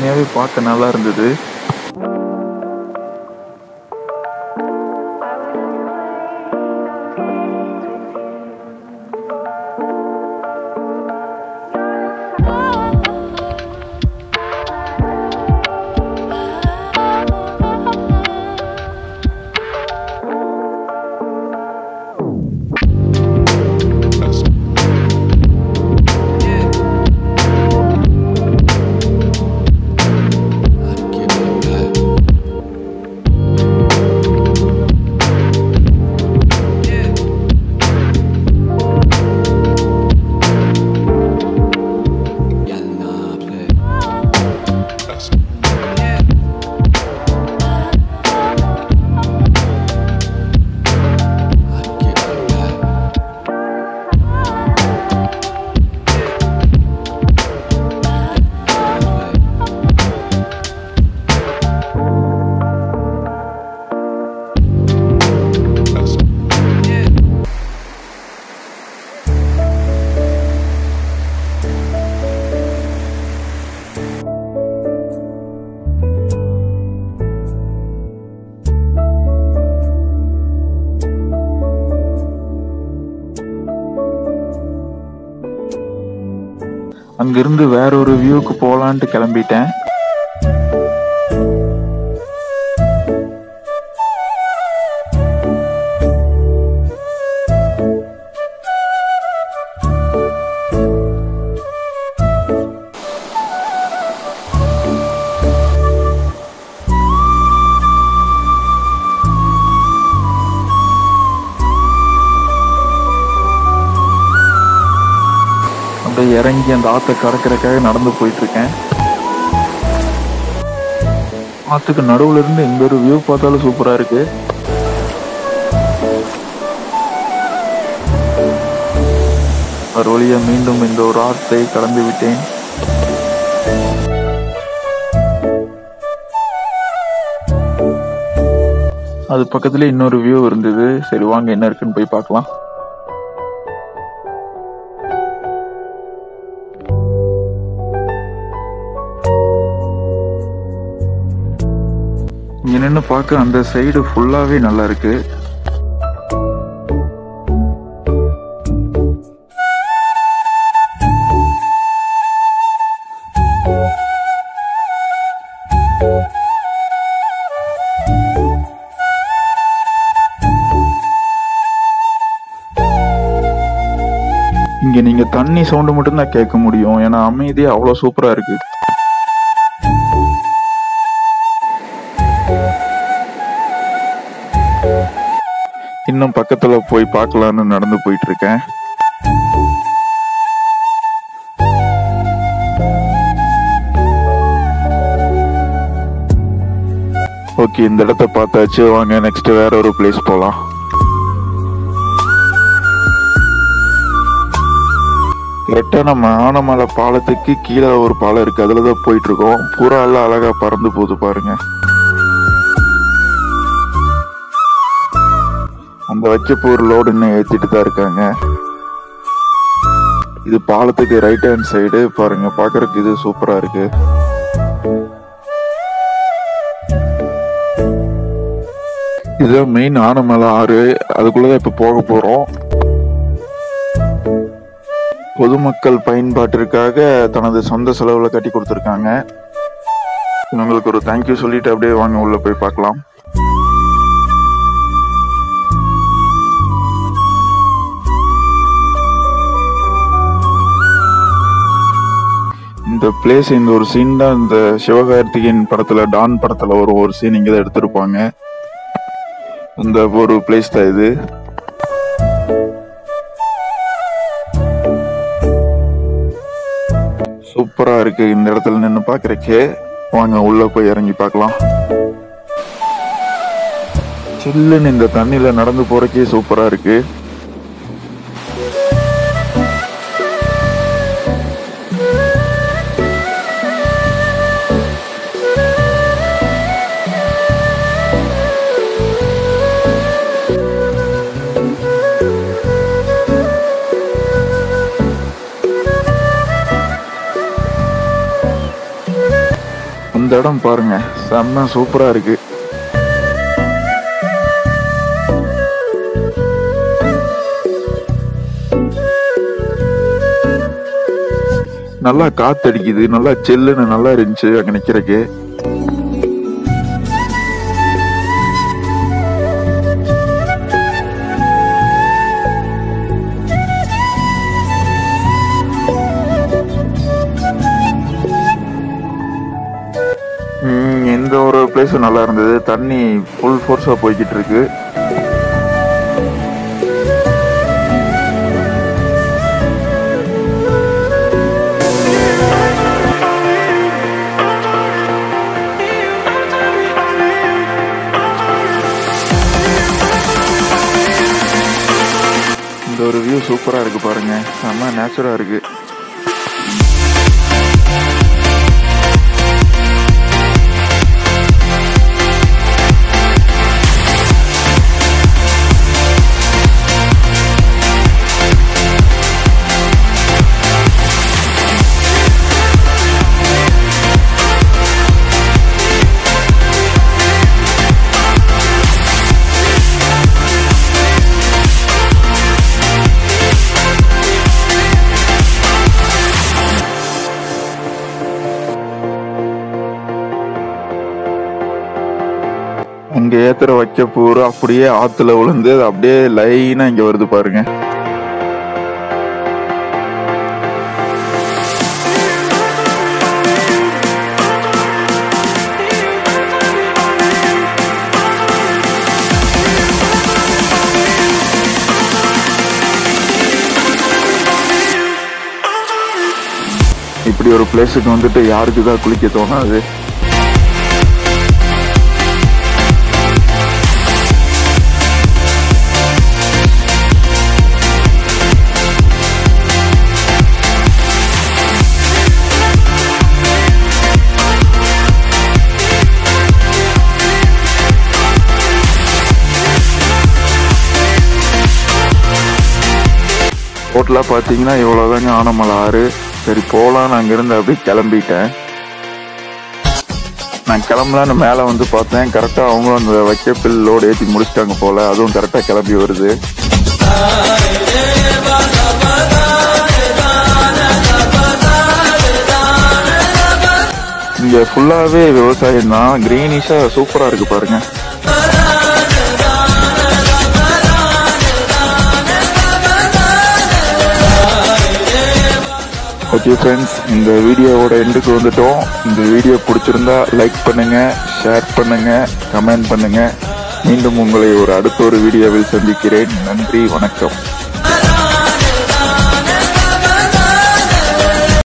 உண்மையாவே பார்க்க நல்லா இருந்தது அங்கிருந்து வேற ஒரு வியூக்கு போலான்ட்டு கிளம்பிட்டேன் அப்படியே இறங்கி அந்த ஆத்தை கடற்கரைக்காக நடந்து போயிட்டு இருக்கேன் ஆத்துக்கு நடுவுல இருந்து எங்க ஒரு வியூ பார்த்தாலும் சூப்பரா இருக்கு ஒரு வழியா மீண்டும் இந்த ஒரு ஆத்தை கடந்து விட்டேன் அது பக்கத்துல இன்னொரு வியூ இருந்தது சரி வாங்க என்ன இருக்குன்னு போய் பார்க்கலாம் இங்க நின்று பார்க்க அந்த சைடு ஃபுல்லாவே நல்லா இருக்கு இங்க நீங்க தண்ணி சவுண்டு மட்டும்தான் கேட்க முடியும் ஏன்னா அமைதியா அவ்வளவு சூப்பரா இருக்கு இன்னும் பக்கத்துல போய் பார்க்கலான்னு நடந்து போயிட்டு இருக்கேன் ஓகே இந்த இடத்த பார்த்தாச்சு வாங்க நெக்ஸ்ட் வேற ஒரு பிளேஸ் போலாம் கரெக்டா நம்ம ஆனமலை பாலத்துக்கு கீழே ஒரு பாலம் இருக்கு அதுலதான் போயிட்டு இருக்கோம் புறா எல்லாம் அழகா பறந்து போகுது பாருங்க அந்த வச்ச ஒரு லோடு இன்னும் ஏத்திட்டு தான் இருக்காங்க இது பாலத்துக்கு ரைட் ஹேண்ட் சைடு பாருங்க பாக்குறதுக்கு இது சூப்பரா இருக்கு இதுதான் மெயின் ஆனமலை ஆறு அதுக்குள்ளதான் இப்ப போக போறோம் பொதுமக்கள் பயன்பாட்டிற்காக தனது சொந்த செலவுல கட்டி கொடுத்துருக்காங்க உங்களுக்கு ஒரு தேங்க்யூ சொல்லிட்டு அப்படியே வாங்க உள்ள போய் பார்க்கலாம் இந்த பிளேஸ் இந்த ஒரு சீன் தான் இந்த சிவகார்த்திகேயன் படத்துல டான் படத்துல ஒரு ஒரு சீன் இங்க தான் எடுத்திருப்பாங்க இந்த ஒரு பிளேஸ் தான் இது சூப்பரா இருக்கு இந்த இடத்துல நின்று பாக்குறக்கே வாங்க உள்ள போய் இறங்கி பார்க்கலாம் சில்லுன்னு இந்த தண்ணியில நடந்து போறக்கே சூப்பரா இருக்கு இந்த இடம் பாருங்க செம்ம சூப்பரா இருக்கு நல்லா காத்தடிக்குது நல்லா சில்லுன்னு நல்லா இருந்துச்சு அங்க நிக்கிறக்கு ம், இந்த ஒரு பிளேஸும் நல்லா இருந்தது தண்ணி ஃபுல் ஃபோர்ஸா போய்கிட்டு இருக்கு இந்த ஒரு வியூ சூப்பரா இருக்கு பாருங்க செம்ம நேச்சுரா இருக்கு அங்க ஏத்துற வைக்க பூரா அப்படியே ஆத்துல விழுந்து அது அப்படியே லைனா இங்க வருது பாருங்க இப்படி ஒரு பிளேஸுக்கு வந்துட்டு யாருக்கு தான் குளிக்க தோணாது ரோட்டில் பார்த்தீங்கன்னா இவ்வளோதாங்க ஆனமலை ஆறு சரி போகலான்னு அங்கேருந்து அப்படியே கிளம்பிட்டேன் நான் கிளம்பலான்னு மேலே வந்து பார்த்தேன் கரெக்டாக அவங்களும் அந்த வைக்கப்பில் லோடு ஏற்றி முடிச்சிட்டாங்க போல் அதுவும் கரெக்டாக கிளம்பி வருது இங்கே ஃபுல்லாகவே விவசாயம் தான் க்ரீனிஷாக சூப்பராக இருக்கு பாருங்க ஓகே ஃப்ரெண்ட்ஸ் இந்த வீடியோவோட எண்டுக்கு வந்துட்டோம் இந்த வீடியோ பிடிச்சிருந்தா லைக் பண்ணுங்க ஷேர் பண்ணுங்க கமெண்ட் பண்ணுங்க மீண்டும் உங்களை ஒரு அடுத்த ஒரு வீடியோவில் சந்திக்கிறேன் நன்றி வணக்கம்